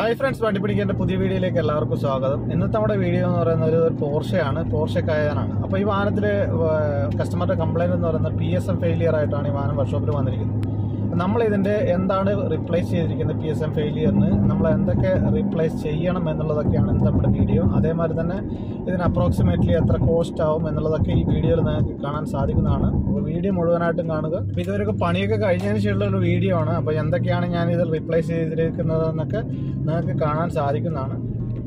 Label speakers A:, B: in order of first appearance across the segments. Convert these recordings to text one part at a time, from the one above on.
A: hi friends വണ്ടിപ്പിടിക്കേണ്ട പുതിയ വീഡിയോയിലേക്ക് എല്ലാവർക്കും സ്വാഗതം ഇന്നത്തെ നമ്മുടെ വീഡിയോ എന്ന് പറയുന്നത് ഒരു പോർഷയാണ് പോർഷെ കയാനാണ് അപ്പോൾ ഈ വാഹനത്തിൽ കസ്റ്റമറുടെ കംപ്ലൈൻറ്റ് എന്ന് പറയുന്നത് പി എസ് എം ഫെയിലിയർ ആയിട്ടാണ് ഈ വാഹനം വർക്ക്ഷോപ്പിൽ വന്നിരിക്കുന്നത് നമ്മൾ ഇതിൻ്റെ എന്താണ് റീപ്ലേസ് ചെയ്തിരിക്കുന്നത് പി എസ് എം ഫെയിലിയറിന് നമ്മൾ എന്തൊക്കെ റീപ്ലേസ് ചെയ്യണം എന്നുള്ളതൊക്കെയാണ് ഇന്ന് നമ്മുടെ വീഡിയോ അതേമാതിരി തന്നെ ഇതിന് അപ്രോക്സിമേറ്റ്ലി എത്ര കോസ്റ്റ് ആവും എന്നുള്ളതൊക്കെ ഈ വീഡിയോയിൽ നിങ്ങൾക്ക് കാണാൻ സാധിക്കുന്നതാണ് അപ്പോൾ വീഡിയോ മുഴുവനായിട്ടും കാണുക അപ്പോൾ ഇതുവരെയൊക്കെ പണിയൊക്കെ കഴിഞ്ഞതിന് ശേഷമുള്ള ഒരു വീഡിയോ ആണ് അപ്പോൾ എന്തൊക്കെയാണ് ഞാൻ ഇത് റീപ്ലേസ് ചെയ്തിരിക്കുന്നത് എന്നൊക്കെ നിങ്ങൾക്ക് കാണാൻ സാധിക്കുന്നതാണ്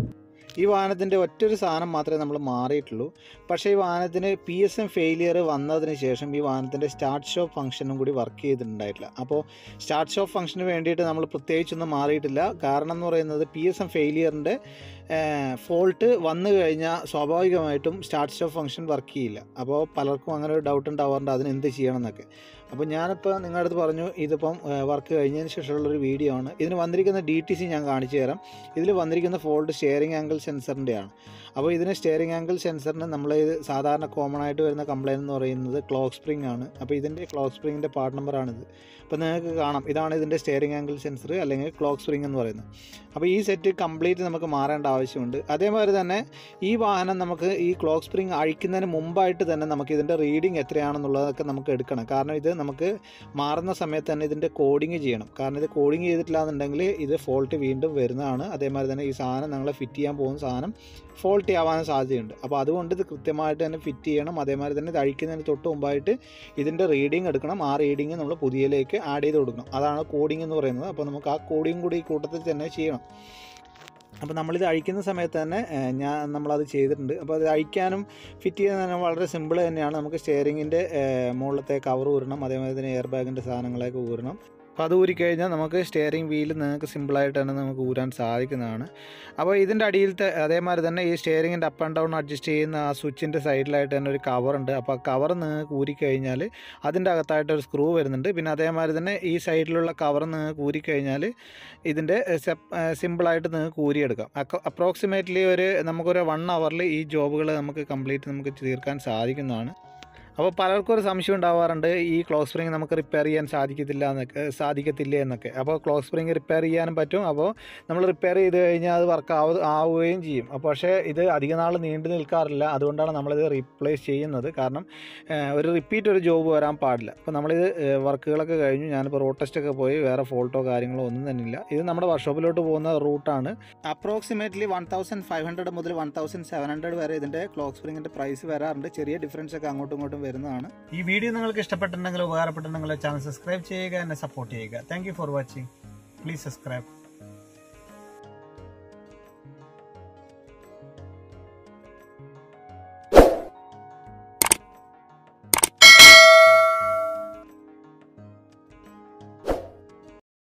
A: ഈ വാഹനത്തിൻ്റെ ഒറ്റൊരു സാധനം മാത്രമേ നമ്മൾ മാറിയിട്ടുള്ളൂ പക്ഷേ ഈ വാഹനത്തിന് പി എസ് എം ഫെയിലിയർ വന്നതിന് ശേഷം ഈ വാഹനത്തിൻ്റെ സ്റ്റാർട്ട് ഷോപ്പ് ഫംഗ്ഷനും കൂടി വർക്ക് ചെയ്തിട്ടുണ്ടായിട്ടില്ല അപ്പോൾ സ്റ്റാർട്ട് ഷോപ്പ് ഫംഗ്ഷന് വേണ്ടിയിട്ട് നമ്മൾ പ്രത്യേകിച്ചൊന്നും മാറിയിട്ടില്ല കാരണം എന്ന് പറയുന്നത് പി എസ് എം ഫെയിലിയറിൻ്റെ ഫോൾട്ട് വന്നു കഴിഞ്ഞാൽ സ്വാഭാവികമായിട്ടും സ്റ്റാർട്ട് സ്റ്റോപ്പ് ഫംഗ്ഷൻ വർക്ക് ചെയ്യില്ല അപ്പോൾ പലർക്കും അങ്ങനെ ഒരു ഡൗട്ട് ഉണ്ടാവാറുണ്ട് അതിന് എന്ത് ചെയ്യണം എന്നൊക്കെ അപ്പോൾ ഞാനിപ്പോൾ നിങ്ങളുടെ അടുത്ത് പറഞ്ഞു ഇതിപ്പം വർക്ക് കഴിഞ്ഞതിന് ശേഷമുള്ളൊരു വീഡിയോ ആണ് ഇതിന് വന്നിരിക്കുന്ന ഡി ടി സി ഞാൻ കാണിച്ചു തരാം ഇതിൽ വന്നിരിക്കുന്ന ഫോൾട്ട് സ്റ്റെയറിംഗ് ആംഗിൾ സെൻസറിൻ്റെ ആണ് അപ്പോൾ ഇതിന് സ്റ്റെയറിംഗ് ആംഗിൾ സെൻസറിന് നമ്മൾ ഇത് സാധാരണ കോമൺ ആയിട്ട് വരുന്ന കംപ്ലയിൻറ്റ് എന്ന് പറയുന്നത് ക്ലോക്ക് സ്പ്രിംഗ് ആണ് അപ്പോൾ ഇതിൻ്റെ ക്ലോക്ക് സ്പ്രിങ്ങിൻ്റെ പാർട്ട് നമ്പറാണിത് അപ്പോൾ നിങ്ങൾക്ക് കാണാം ഇതാണ് ഇതിൻ്റെ സ്റ്റെയറിംഗ് ആംഗിൾ സെൻസർ അല്ലെങ്കിൽ ക്ലോക്ക് സ്പ്രിംഗ് എന്ന് പറയുന്നത് അപ്പോൾ ഈ സെറ്റ് കംപ്ലീറ്റ് നമുക്ക് മാറേണ്ട ആവശ്യമുണ്ട് അതേമാതിരി തന്നെ ഈ വാഹനം നമുക്ക് ഈ ക്ലോക്ക് സ്പ്രിംഗ് അഴിക്കുന്നതിന് മുമ്പായിട്ട് തന്നെ നമുക്ക് ഇതിൻ്റെ റീഡിങ് എത്രയാണെന്നുള്ളതൊക്കെ നമുക്ക് എടുക്കണം കാരണം ഇത് നമുക്ക് മാറുന്ന സമയത്ത് തന്നെ ഇതിൻ്റെ കോഡിങ് ചെയ്യണം കാരണം ഇത് കോഡിങ് ചെയ്തിട്ടില്ല എന്നുണ്ടെങ്കിൽ ഇത് ഫോൾട്ട് വീണ്ടും വരുന്നതാണ് അതേമാതിരി തന്നെ ഈ സാധനം ഞങ്ങൾ ഫിറ്റ് ചെയ്യാൻ പോകുന്ന സാധനം ഫോൾട്ടി ആവാനും സാധ്യതയുണ്ട് അപ്പോൾ അതുകൊണ്ട് ഇത് കൃത്യമായിട്ട് തന്നെ ഫിറ്റ് ചെയ്യണം അതേമാതിരി തന്നെ ഇത് അഴിക്കുന്നതിന് തൊട്ട് മുമ്പായിട്ട് ഇതിൻ്റെ റീഡിങ് എടുക്കണം ആ റീഡിങ് നമ്മൾ പുതിയതിലേക്ക് ആഡ് ചെയ്ത് കൊടുക്കണം അതാണ് കോഡിംഗ് എന്ന് പറയുന്നത് അപ്പോൾ നമുക്ക് ആ കോഡിങ് കൂടി ഈ കൂട്ടത്തിൽ തന്നെ ചെയ്യണം അപ്പോൾ നമ്മളിത് അഴിക്കുന്ന സമയത്ത് തന്നെ ഏഹ്, ഞാൻ നമ്മളത് ചെയ്തിട്ടുണ്ട് അപ്പോൾ അത് അഴിക്കാനും ഫിറ്റ് ചെയ്യുന്നത് തന്നെ വളരെ സിമ്പിൾ തന്നെയാണ് നമുക്ക് സ്റ്റിയറിങ്ങിൻ്റെ മുകളിലത്തെ കവർ ഊരണം അതേമാതിരി തന്നെ എയർ ബാഗിൻ്റെ സാധനങ്ങളൊക്കെ ഊരണം അപ്പോൾ അത് ഊരിക്കഴിഞ്ഞാൽ നമുക്ക് സ്റ്റിയറിംഗ് വീല് നിങ്ങൾക്ക് സിമ്പിളായിട്ട് തന്നെ നമുക്ക് ഊരാൻ സാധിക്കുന്നതാണ് അപ്പോൾ ഇതിൻ്റെ അടിയിലത്തെ അതേമാതിരി തന്നെ ഈ സ്റ്റിയറിങ്ങിൻ്റെ അപ്പ് ആൻഡ് ഡൗൺ അഡ്ജസ്റ്റ് ചെയ്യുന്ന ആ സ്വിച്ചിൻ്റെ സൈഡിലായിട്ട് തന്നെ ഒരു കവറുണ്ട് അപ്പോൾ ആ കവർ നിങ്ങൾക്ക് ഊരിക്കഴിഞ്ഞാൽ അതിൻ്റെ അകത്തായിട്ട് ഒരു സ്ക്രൂ വരുന്നുണ്ട് പിന്നെ അതേമാതിരി തന്നെ ഈ സൈഡിലുള്ള കവർ നിങ്ങൾക്ക് ഊരിക്കഴിഞ്ഞാൽ ഇതിൻ്റെ സിമ്പിളായിട്ട് നിങ്ങൾക്ക് ഊരിയെടുക്കാം അപ്രോക്സിമേറ്റ്ലി ഒരു നമുക്കൊരു വൺ അവറിൽ ഈ ജോബുകൾ നമുക്ക് കംപ്ലീറ്റ് നമുക്ക് തീർക്കാൻ സാധിക്കുന്നതാണ് അപ്പോൾ പലർക്കും ഒരു സംശയം ഉണ്ടാവാറുണ്ട് ഈ ക്ലോക്ക് സ്പ്രിങ് നമുക്ക് റിപ്പയർ ചെയ്യാൻ സാധിക്കത്തില്ല എന്നൊക്കെ സാധിക്കത്തില്ല എന്നൊക്കെ അപ്പോൾ ക്ലോക്ക് സ്പ്രിങ് റിപ്പയർ ചെയ്യാനും പറ്റും അപ്പോൾ നമ്മൾ റിപ്പയർ ചെയ്ത് കഴിഞ്ഞാൽ അത് വർക്ക് ആവ ആവുകയും ചെയ്യും അപ്പോൾ പക്ഷേ ഇത് അധിക നാൾ നീണ്ടു നിൽക്കാറില്ല അതുകൊണ്ടാണ് നമ്മളിത് റീപ്ലേസ് ചെയ്യുന്നത് കാരണം ഏഹ്, ഒരു റിപ്പീറ്റ് ഒരു ജോബ് വരാൻ പാടില്ല അപ്പോൾ നമ്മളിത് ഏഹ്, വർക്കുകളൊക്കെ കഴിഞ്ഞു ഞാനിപ്പോൾ റോഡ് ടെസ്റ്റൊക്കെ പോയി വേറെ ഫോൾട്ടോ കാര്യങ്ങളോ ഒന്നും തന്നെ ഇല്ല ഇത് നമ്മുടെ വർക്ക്ഷോപ്പിലോട്ട് പോകുന്ന റൂട്ടാണ് approximately one thousand five hundred മുതൽ വൺ തൗസൻഡ് സെവൻ ഹൺഡ്രഡ് വരെ ഇതിൻ്റെ ക്ലോക്ക് സ്പ്രിങ്ങിൻ്റെ പ്രൈസ് വരാറുണ്ട് ചെറിയ ഡിഫറൻസ് ഒക്കെ അങ്ങോട്ടും ഇങ്ങോട്ടും വരുന്നതാണ് ഈ വീഡിയോ നിങ്ങൾക്ക് ഇഷ്ടപ്പെട്ടിട്ടുണ്ടെങ്കിൽ ഉപകാരപ്പെട്ടിട്ടുണ്ടെങ്കിൽ ചാനൽ സബ്സ്ക്രൈബ് ചെയ്യുക എന്നെ സപ്പോർട്ട് ചെയ്യുക thank you for watching please subscribe